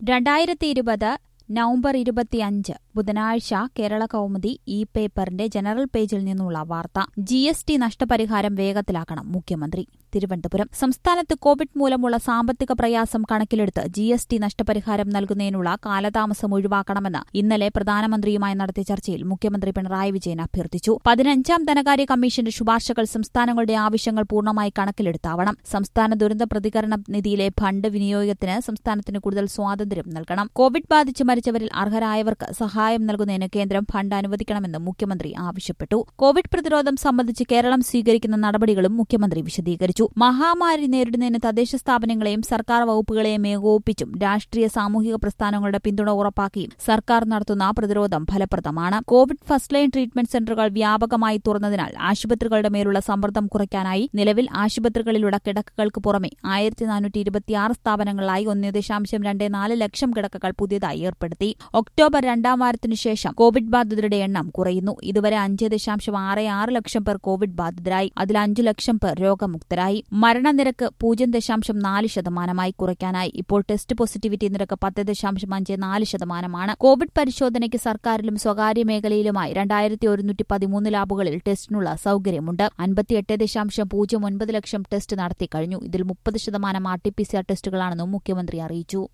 രണ്ടായിരത്തി ഇരുപത് നവംബർ ഇരുപത്തിയഞ്ച് ബുധനാഴ്ച കേരള കൗമുദി ഈ പേപ്പറിന്റെ ജനറൽ പേജിൽ നിന്നുള്ള വാർത്ത ജി എസ് ടി നഷ്ടപരിഹാരം വേഗത്തിലാക്കണം മുഖ്യമന്ത്രി തിരുവനന്തപുരം സംസ്ഥാനത്ത് കോവിഡ് മൂലമുള്ള സാമ്പത്തിക പ്രയാസം കണക്കിലെടുത്ത് ജി എസ് ടി നഷ്ടപരിഹാരം നൽകുന്നതിനുള്ള കാലതാമസം ഒഴിവാക്കണമെന്ന് ഇന്നലെ പ്രധാനമന്ത്രിയുമായി നടത്തിയ ചർച്ചയിൽ മുഖ്യമന്ത്രി പിണറായി വിജയൻ അഭ്യർത്ഥിച്ചു പതിനഞ്ചാം ധനകാര്യ കമ്മീഷന്റെ ശുപാർശകൾ സംസ്ഥാനങ്ങളുടെ ആവശ്യങ്ങൾ പൂർണ്ണമായി കണക്കിലെടുത്താവണം സംസ്ഥാന ദുരന്ത പ്രതികരണ നിധിയിലെ ഫണ്ട് വിനിയോഗത്തിന് സംസ്ഥാനത്തിന് കൂടുതൽ സ്വാതന്ത്ര്യം നൽകണം കോവിഡ് ബാധിച്ച് മരിച്ചവരിൽ അർഹരായവർക്ക് സഹായം നൽകുന്നതിന് കേന്ദ്രം ഫണ്ട് അനുവദിക്കണമെന്നും മുഖ്യമന്ത്രി ആവശ്യപ്പെട്ടു കോവിഡ് പ്രതിരോധം സംബന്ധിച്ച് കേരളം സ്വീകരിക്കുന്ന നടപടികളും മുഖ്യമന്ത്രി വിശദീകരിച്ചു മഹാമാരി നേരിടുന്നതിന് തദ്ദേശ സ്ഥാപനങ്ങളെയും സർക്കാർ വകുപ്പുകളെയും ഏകോപിപ്പിച്ചും രാഷ്ട്രീയ സാമൂഹിക പ്രസ്ഥാനങ്ങളുടെ പിന്തുണ ഉറപ്പാക്കിയും സർക്കാർ നടത്തുന്ന പ്രതിരോധം ഫലപ്രദമാണ് കോവിഡ് ഫസ്റ്റ് ലൈൻ ട്രീറ്റ്മെന്റ് സെന്ററുകൾ വ്യാപകമായി തുറന്നതിനാൽ ആശുപത്രികളുടെ മേലുള്ള സമ്മർദ്ദം കുറയ്ക്കാനായി നിലവിൽ ആശുപത്രികളിലുള്ള കിടക്കകൾക്ക് പുറമെ ആയിരത്തി നാനൂറ്റി ഇരുപത്തിയാറ് സ്ഥാപനങ്ങളിലായി ഒന്ന് ദശാംശം രണ്ട് നാല് ലക്ഷം കിടക്കകൾ പുതിയതായി ഏർപ്പെടുത്തി ഒക്ടോബർ രണ്ടാം വാരത്തിനു ശേഷം കോവിഡ് ബാധിതരുടെ എണ്ണം കുറയുന്നു ഇതുവരെ അഞ്ച് ദശാംശം ആറ് ആറ് ലക്ഷം പേർ കോവിഡ് ബാധിതരായി അതിൽ അഞ്ചു ലക്ഷം പേർ രോഗമുക്തരായി മരണനിരക്ക് പൂജ്യം ദശാംശം നാല് ശതമാനമായി കുറയ്ക്കാനായി ഇപ്പോൾ ടെസ്റ്റ് പോസിറ്റിവിറ്റി നിരക്ക് പത്ത് ദശാംശം അഞ്ച് നാല് ശതമാനമാണ് കോവിഡ് പരിശോധനയ്ക്ക് സർക്കാരിലും സ്വകാര്യ മേഖലയിലുമായി രണ്ടായിരത്തി ഒരുന്നൂറ്റി പതിമൂന്ന് ലാബുകളിൽ ടെസ്റ്റിനുള്ള സൌകര്യമുണ്ട് അൻപത്തിയെട്ട് ദശാംശം പൂജ്യം ഒൻപത് ലക്ഷം ടെസ്റ്റ് നടത്തി കഴിഞ്ഞു ഇതിൽ മുപ്പത് ശതമാനം R T P C R ടെസ്റ്റുകളാണെന്നും മുഖ്യമന്ത്രി അറിയിച്ചു